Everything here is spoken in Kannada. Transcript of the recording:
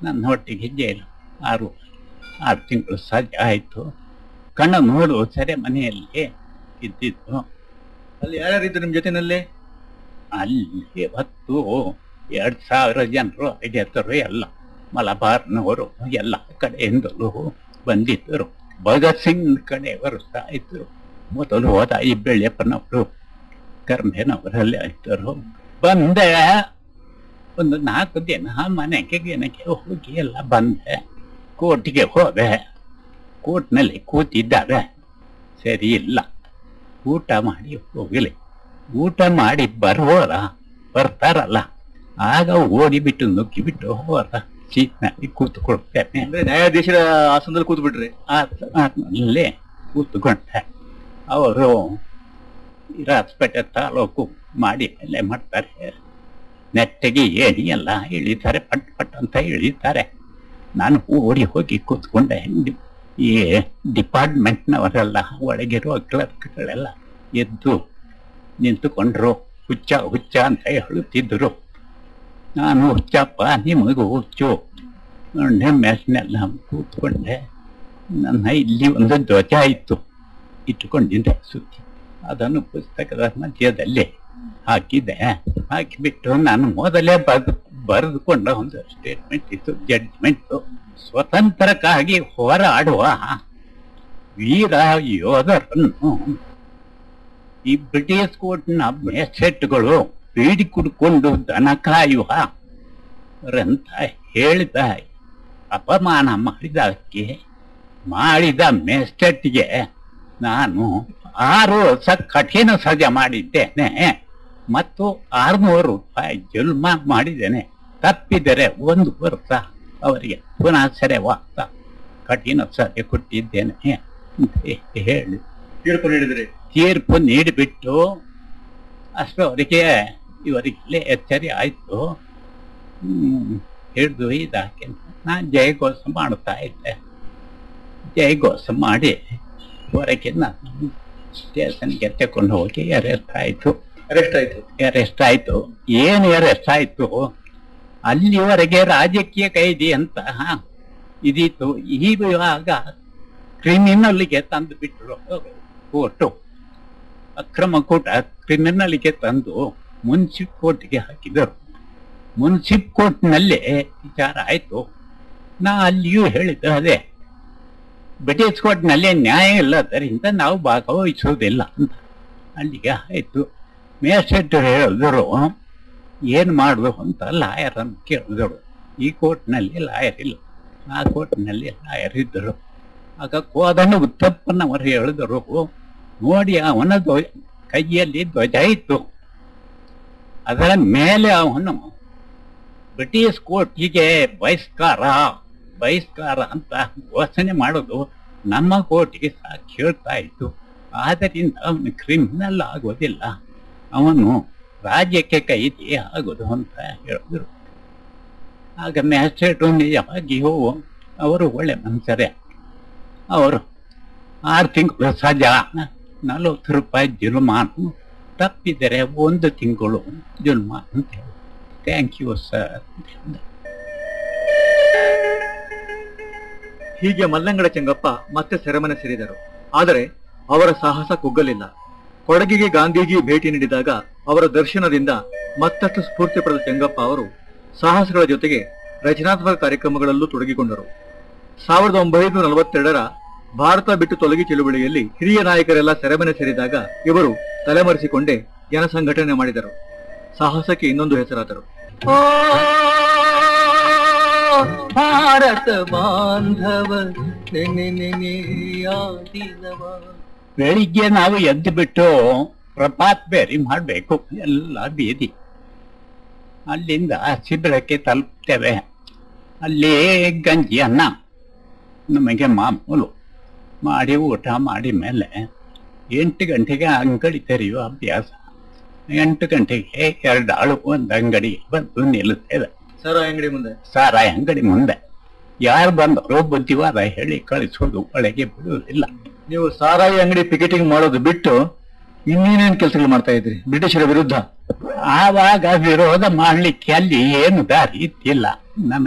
ನನ್ನ ಹೊಟ್ಟಿಗೆ ಜೈಲು ಆರು ಆರು ತಿಂಗಳು ಸಜ್ಜೆ ಆಯಿತು ಕಣ್ಣ ನೋಡು ಸರಿ ಮನೆಯಲ್ಲಿ ಇದ್ದಿದ್ದು ಅಲ್ಲಿ ಯಾರ್ಯಾರು ಇದ್ರು ನಿಮ್ ಜೊತೆನಲ್ಲಿ ಅಲ್ಲಿ ಹೊತ್ತು ಎರಡು ಸಾವಿರ ಜನರು ಅಗೆತರು ಎಲ್ಲ ಮಲಬಾರ್ನವರು ಎಲ್ಲ ಕಡೆಯಿಂದಲೂ ಬಂದಿದ್ದರು ಭಗತ್ ಸಿಂಗ್ ಕಡೆಯವರು ಸಹ ಇದ್ದರು ಮೊದಲು ಹೋದ ಈ ಬೆಳ್ಯಪ್ಪನವರು ಕರ್ಮೇನವರಲ್ಲಿ ಇದ್ದರು ಬಂದೆ ಒಂದು ನಾಲ್ಕು ದಿನ ಮನೆಗೆ ಗಿನಕ್ಕೆ ಹೋಗಿ ಎಲ್ಲ ಬಂದೆ ಕೋರ್ಟಿಗೆ ಹೋದೆ ಕೋರ್ಟ್ನಲ್ಲಿ ಕೂತಿದ್ದಾರೆ ಸರಿ ಇಲ್ಲ ಊಟ ಮಾಡಿ ಹೋಗಲಿ ಊಟ ಮಾಡಿ ಬರುವವರ ಬರ್ತಾರಲ್ಲ ಆಗ ಓಡಿಬಿಟ್ಟು ನುಗ್ಗಿಬಿಟ್ಟು ಹೋರ ಸೀಟ್ನಲ್ಲಿ ಕೂತ್ಕೊಳ್ತೇನೆ ಅಂದ್ರೆ ನ್ಯಾಯಾಧೀಶರ ಆಸನದಲ್ಲಿ ಕೂತ್ ಬಿಟ್ರಿ ಅಲ್ಲೇ ಕೂತ್ಕೊಂಡೆ ಅವರು ರಾಜಪೇಟೆ ತಾಲೂಕು ಮಾಡಿ ಮೇಲೆ ಮಾಡ್ತಾರೆ ನೆಟ್ಟಿಗೆ ಏಣಿ ಎಲ್ಲ ಇಳಿತಾರೆ ಪಟ್ ಪಟ್ ಅಂತ ಇಳಿತಾರೆ ನಾನು ಓಡಿ ಹೋಗಿ ಕೂತ್ಕೊಂಡೆ ಡಿ- ಈ ಡಿಪಾರ್ಟ್ಮೆಂಟ್ನವರೆಲ್ಲ ಒಳಗಿರುವ ಕ್ಲರ್ಕ್ಗಳೆಲ್ಲ ಎದ್ದು ನಿಂತುಕೊಂಡ್ರು ಹುಚ್ಚ ಹುಚ್ಚ ಅಂತ ಹೇಳುತ್ತಿದ್ದರು ನಾನು ಹುಚ್ಚಪ್ಪ ನಿಮಗೂ ಹುಚ್ಚು ಮೆಸ್ನೆಲ್ಲ ಕೂತ್ಕೊಂಡೆ ನನ್ನ ಇಲ್ಲಿ ಒಂದು ಧ್ವಜ ಇತ್ತು ಇಟ್ಟುಕೊಂಡಿದ್ದೆ ಸುತ್ತಿ ಅದನ್ನು ಪುಸ್ತಕದ ಮಧ್ಯದಲ್ಲಿ ಹಾಕಿದ್ದೆ ಹಾಕಿಬಿಟ್ಟು ನಾನು ಮೊದಲೇ ಬರೆದು ಬರೆದುಕೊಂಡ ಒಂದು ಸ್ಟೇಟ್ಮೆಂಟ್ ಇತ್ತು ಜಡ್ಜ್ಮೆಂಟ್ ಸ್ವತಂತ್ರಕ್ಕಾಗಿ ಹೋರಾಡುವ ವೀರ ಯೋಧರನ್ನು ಈ ಬ್ರಿಟಿಷ್ ಕೋರ್ಟ್ನ ಮೆಸೆಟ್ಗಳು ಬೀಡಿ ಕುಡ್ಕೊಂಡು ದನ ಕಾಯುವ ರಂತ ಹೇಳಿದ ಅಪಮಾನ ಮಾಡಿದಕ್ಕೆ ಮಾಡಿದ ಮೆಸ್ಟೆಟ್ಗೆ ನಾನು ಆರು ವರ್ಷ ಕಠಿಣ ಸಜೆ ಮಾಡಿದ್ದೇನೆ ಮತ್ತು ಆರ್ನೂರು ರೂಪಾಯಿ ಜುಲ್ಮ ಮಾಡಿದ್ದೇನೆ ತಪ್ಪಿದರೆ ಒಂದು ವರ್ಷ ಅವರಿಗೆ ಪುನಃ ಸೆರೆವಾಸ ಕಠಿಣ ಸಜೆ ಕೊಟ್ಟಿದ್ದೇನೆ ಅಂತ ಹೇಳಿ ತೀರ್ಪು ನೀಡಿದ್ರಿ ತೀರ್ಪು ನೀಡಿಬಿಟ್ಟು ಅಷ್ಟವರೆಗೆ ಇವರಿಗೆ ಎಚ್ಚರಿ ಆಯಿತು ಹಿಡಿದು ಇದಾಕೆ ನಾನು ಜಯಘೋಷ ಮಾಡ್ತಾ ಇದ್ದೆ ಜಯಘೋಷ ಮಾಡಿ ಹೊರಗೆ ನಾನು ಸ್ಟೇಷನ್ಗೆ ತಕೊಂಡು ಹೋಗಿ ಅರೆಸ್ಟ್ ಆಯಿತು ಅರೆಸ್ಟ್ ಆಯ್ತು ಅರೆಸ್ಟ್ ಆಯಿತು ಏನು ಅರೆಸ್ಟ್ ಆಯಿತು ಅಲ್ಲಿವರೆಗೆ ರಾಜಕೀಯ ಕೈದಿ ಅಂತ ಇದಿತ್ತು ಇವಾಗ ಕ್ರಿಮಿನಲ್ಗೆ ತಂದು ಬಿಟ್ಟರು ಕೋರ್ಟು ಅಕ್ರಮ ಕೂಟ ಕ್ರಿಮಿನಲ್ಗೆ ತಂದು ಮುನ್ಸಿಪ್ ಕೋರ್ಟ್ಗೆ ಹಾಕಿದರು ಮುನ್ಸಿಪ್ ಕೋರ್ಟ್ನಲ್ಲೇ ವಿಚಾರ ಆಯಿತು ನಾ ಅಲ್ಲಿಯೂ ಹೇಳಿದ್ದು ಅದೇ ಬ್ರಿಟಿಷ್ ಕೋರ್ಟ್ನಲ್ಲಿ ನ್ಯಾಯ ಇಲ್ಲದರಿಂದ ನಾವು ಭಾಗವಹಿಸುವುದಿಲ್ಲ ಅಂತ ಅಲ್ಲಿಗೆ ಆಯಿತು ಮೇಸ್ಟ್ರೇಟರ್ ಹೇಳಿದ್ರು ಏನು ಮಾಡುದು ಅಂತ ಲಾಯರನ್ನು ಕೇಳಿದರು ಈ ಕೋರ್ಟ್ನಲ್ಲಿ ಲಾಯರ್ ಇಲ್ಲ ಆ ಕೋರ್ಟ್ನಲ್ಲಿ ಲಾಯರ್ ಇದ್ದರು ಆಗ ಕೋದಣ್ಣ ಉತ್ತಪ್ಪನವರು ಹೇಳಿದರು ನೋಡಿ ಅವನ ಧ್ವಜ ಕೈಯಲ್ಲಿ ಧ್ವಜ ಇತ್ತು ಅದರ ಮೇಲೆ ಅವನು ಬ್ರಿಟಿಷ್ ಕೋರ್ಟಿಗೆ ಬಹಿಷ್ಕಾರ ಬಹಿಷ್ಕಾರ ಅಂತ ಘೋಷಣೆ ಮಾಡೋದು ನಮ್ಮ ಕೋರ್ಟಿಗೆ ಸಹ ಕೇಳ್ತಾ ಇತ್ತು ಆದ್ದರಿಂದ ಅವನು ಕ್ರಿಮಿನಲ್ ಆಗೋದಿಲ್ಲ ಅವನು ರಾಜ್ಯಕ್ಕೆ ಕೈದಿ ಆಗೋದು ಅಂತ ಹೇಳಿದ್ರು ಆಗ ಮ್ಯಾಜಿಸ್ಟ್ರೇಟು ನಿಜವಾಗಿಯೂ ಅವರು ಒಳ್ಳೆ ಮನುಷ್ಯರೇ ಅವರು ಆರು ತಿಂಗಳು ಸಜಾ ನಲವತ್ತು ರೂಪಾಯಿ ಜುಲ್ಮಾನು ತಪ್ಪಿದರೆ ಒಂದು ತಿಂಗಳು ಜುಲ್ಮ ಅಂತ ಹೇಳಿ ಥ್ಯಾಂಕ್ ಯು ಸರ್ ಹೀಗೆ ಮಲ್ಲಂಗಡ ಚೆಂಗಪ್ಪ ಮತ್ತೆ ಸೆರೆಮನೆ ಸೇರಿದರು ಆದರೆ ಅವರ ಸಾಹಸ ಕುಗ್ಗಲಿಲ್ಲ ಕೊಡಗಿಗೆ ಗಾಂಧೀಜಿ ಭೇಟಿ ನೀಡಿದಾಗ ಅವರ ದರ್ಶನದಿಂದ ಮತ್ತಷ್ಟು ಸ್ಫೂರ್ತಿ ಪಡೆದ ಚೆಂಗಪ್ಪ ಅವರು ಸಾಹಸಗಳ ಜೊತೆಗೆ ರಚನಾತ್ಮಕ ಕಾರ್ಯಕ್ರಮಗಳಲ್ಲೂ ತೊಡಗಿಕೊಂಡರು ಸಾವಿರದ ಒಂಬೈನೂರ ನಲವತ್ತೆರಡರ ಭಾರತ ಬಿಟ್ಟು ತೊಲಗಿ ಚಳುವಳಿಯಲ್ಲಿ ಹಿರಿಯ ನಾಯಕರೆಲ್ಲ ಸೆರೆಮನೆ ಸೇರಿದಾಗ ಇವರು ತಲೆಮರೆಸಿಕೊಂಡೇ ಜನಸಂಘಟನೆ ಮಾಡಿದರು ಸಾಹಸಕ್ಕೆ ಇನ್ನೊಂದು ಹೆಸರಾದರು ಓ ಭಾರತ ಬಾಂಧವ ನೆನೆ ನೆನೆಯ ದಿನವ ಬೆಳಿಗ್ಗೆ ನಾವು ಎದ್ದು ಬಿಟ್ಟು ಪ್ರಪಾತ್ ಬೇರಿ ಮಾಡಬೇಕು ಎಲ್ಲ ಬೀದಿ ಅಲ್ಲಿಂದ ಶಿಬಿರಕ್ಕೆ ತಲುಪ್ತೇವೆ ಅಲ್ಲಿ ಗಂಜಿ ಅನ್ನ ನಮಗೆ ಮಾಮೂಲು ಮಾಡಿ ಊಟ ಮಾಡಿ ಮೇಲೆ ಎಂಟು ಗಂಟೆಗೆ ಅಂಗಡಿ ತೆರೆಯುವ ಅಭ್ಯಾಸ ಎಂಟು ಗಂಟೆಗೆ ಎರಡು ಆಳು ಒಂದು ಅಂಗಡಿ ಬಂದು ನಿಲ್ಲುತ್ತೇವೆ ಸರ ಅಂಗಡಿ ಮುಂದೆ ಸಾರಾಯಿ ಅಂಗಡಿ ಮುಂದೆ ಯಾರು ಬಂದರೋ ಬುದ್ಧಿವಾದ ಹೇಳಿ ಕಳಿಸೋದು ಒಳಗೆ ಬಿಡುವುದಿಲ್ಲ ನೀವು ಸಾರಾಯಿ ಅಂಗಡಿ ಪಿಕೆಟಿಂಗ್ ಮಾಡೋದು ಬಿಟ್ಟು ಇನ್ನೇನೇನ್ ಕೆಲಸಗಳು ಮಾಡ್ತಾ ಇದ್ರಿ ಬ್ರಿಟಿಷರ ವಿರುದ್ಧ ಆವಾಗ ವಿರೋಧ ಮಾಡ್ಲಿಕ್ಕೆ ಅಲ್ಲಿ ಏನು ದಾರಿ ಇತ್ತಿಲ್ಲ ನಮಗೆ